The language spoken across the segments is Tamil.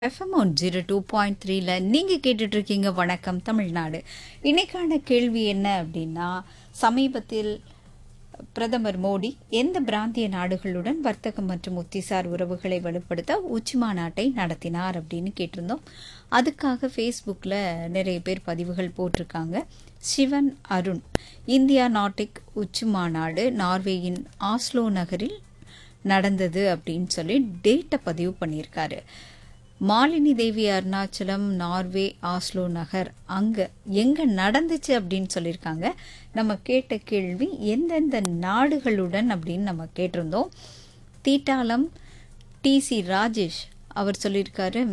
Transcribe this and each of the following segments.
FM one zero two point த்ரீல நீங்கள் கேட்டுட்ருக்கீங்க வணக்கம் தமிழ்நாடு இன்னைக்கான கேள்வி என்ன அப்படின்னா சமீபத்தில் பிரதமர் மோடி எந்த பிராந்திய நாடுகளுடன் வர்த்தகம் மற்றும் உத்திசார் உறவுகளை வலுப்படுத்த உச்சி மாநாட்டை நடத்தினார் அப்படின்னு கேட்டிருந்தோம் அதுக்காக ஃபேஸ்புக்கில் நிறைய பேர் பதிவுகள் போட்டிருக்காங்க சிவன் அருண் இந்தியா நாட்டிக் உச்சி மாநாடு நார்வேயின் ஆஸ்லோ நகரில் நடந்தது அப்படின்னு சொல்லி டேட்டை பதிவு பண்ணியிருக்காரு மாலினி தேவி அருணாச்சலம் நார்வே ஆஸ்லோ நகர் அங்கே எங்கே நடந்துச்சு அப்படின்னு சொல்லியிருக்காங்க நம்ம கேட்ட கேள்வி எந்தெந்த நாடுகளுடன் அப்படின்னு நம்ம கேட்டிருந்தோம் தீட்டாலம் டிசி ராஜேஷ் அவர் சொல்லியிருக்காரு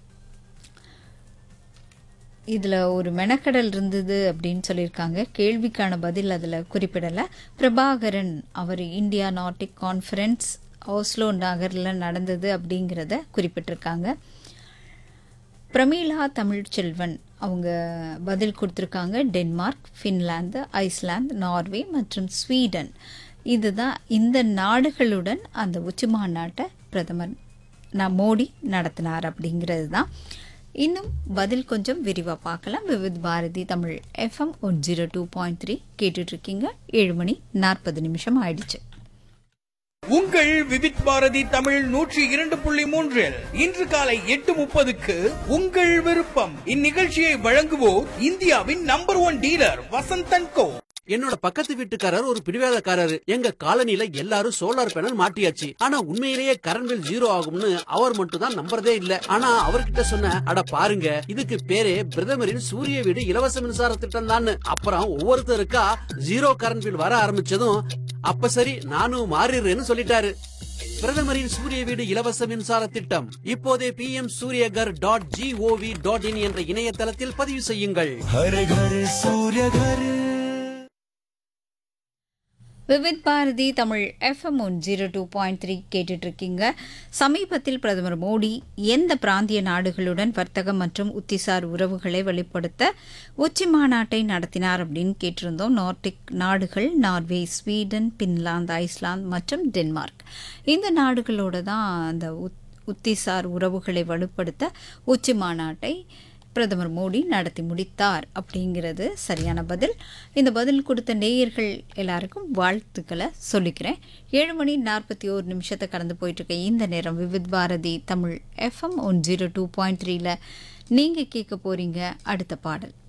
இதில் ஒரு மெனக்கடல் இருந்தது அப்படின்னு சொல்லியிருக்காங்க கேள்விக்கான பதில் அதில் குறிப்பிடலை பிரபாகரன் அவர் இந்தியா நாட்டிக் கான்ஃபரன்ஸ் ஓஸ்லோ நகரில் நடந்தது அப்படிங்கிறத குறிப்பிட்டிருக்காங்க பிரமீளா தமிழ்ச்செல்வன் அவங்க பதில் கொடுத்துருக்காங்க டென்மார்க் ஃபின்லாந்து ஐஸ்லாந்து நார்வே மற்றும் ஸ்வீடன் இதுதான் இந்த நாடுகளுடன் அந்த உச்சி மாநாட்டை பிரதமர் நான் மோடி நடத்தினார் அப்படிங்கிறது தான் இன்னும் பதில் கொஞ்சம் விரிவாக பார்க்கலாம் Vividh Bharati Tamil FM one zero two point three கேட்டுட்ருக்கீங்க ஏழு மணி நாற்பது நிமிஷம் ஆயிடுச்சு உங்கள் விவித் பாரதி தமிழ் நூற்றி இரண்டு புள்ளி மூன்றில் இன்று காலை எட்டு முப்பதுக்கு உங்கள் விருப்பம் இந்நிகழ்ச்சியை வழங்குவோர் இந்தியாவின் number one dealer Vasanthan co என்னோட பக்கத்து வீட்டுக்காரர் ஒரு பிடிவாதக்காரரு எங்க காலனில எல்லாரும் சோலார் பேனல் மாட்டியாச்சு ஆனா உண்மையிலேயே கரண்ட் பில் ஜீரோ ஆகும்னு அவர் மட்டும் தான் நம்புறதே இல்ல ஆனா அவர்கிட்ட சொன்ன அட பாருங்க இதுக்கு பேரே பிரதமரின் சூரிய வீடு இலவச மின்சார திட்டம் தான் அப்புறம் ஒவ்வொருத்தருக்கா ஜீரோ கரண்ட் பில் வர ஆரம்பிச்சதும் அப்ப சரி நானும் மாறிடுறேன்னு சொல்லிட்டாரு பிரதமரின் சூரிய வீடு இலவச மின்சார திட்டம் இப்போதே P M Suryaghar dot G O V dot in என்ற இணையதளத்தில் பதிவு செய்யுங்கள் हर घर सूर्य घर Vividh Bharati Tamil FM one zero two point three கேட்டுட்ருக்கீங்க சமீபத்தில் பிரதமர் மோடி எந்த பிராந்திய நாடுகளுடன் வர்த்தகம் மற்றும் உத்திசார் உறவுகளை வெளிப்படுத்த உச்சி மாநாட்டை நடத்தினார் அப்படின்னு கேட்டிருந்தோம் நார்டிக் நாடுகள் நார்வே ஸ்வீடன் பின்லாந்து ஐஸ்லாந்து மற்றும் டென்மார்க் இந்த நாடுகளோட தான் அந்த உத் உத்திசார் உறவுகளை வலுப்படுத்த உச்சி மாநாட்டை பிரதமர் மோடி நடத்தி முடித்தார் அப்படிங்கிறது சரியான பதில் இந்த பதில் கொடுத்த நேயர்கள் எல்லாருக்கும் வாழ்த்துக்களை சொல்லிக்கிறேன் ஏழு மணி நாற்பத்தி ஓரு நிமிஷத்தை கடந்து போயிட்டுருக்க இந்த நேரம் Vividh Bharati Tamil FM one zero two point த்ரீல நீங்கள் கேட்க போகிறீங்க அடுத்த பாடல்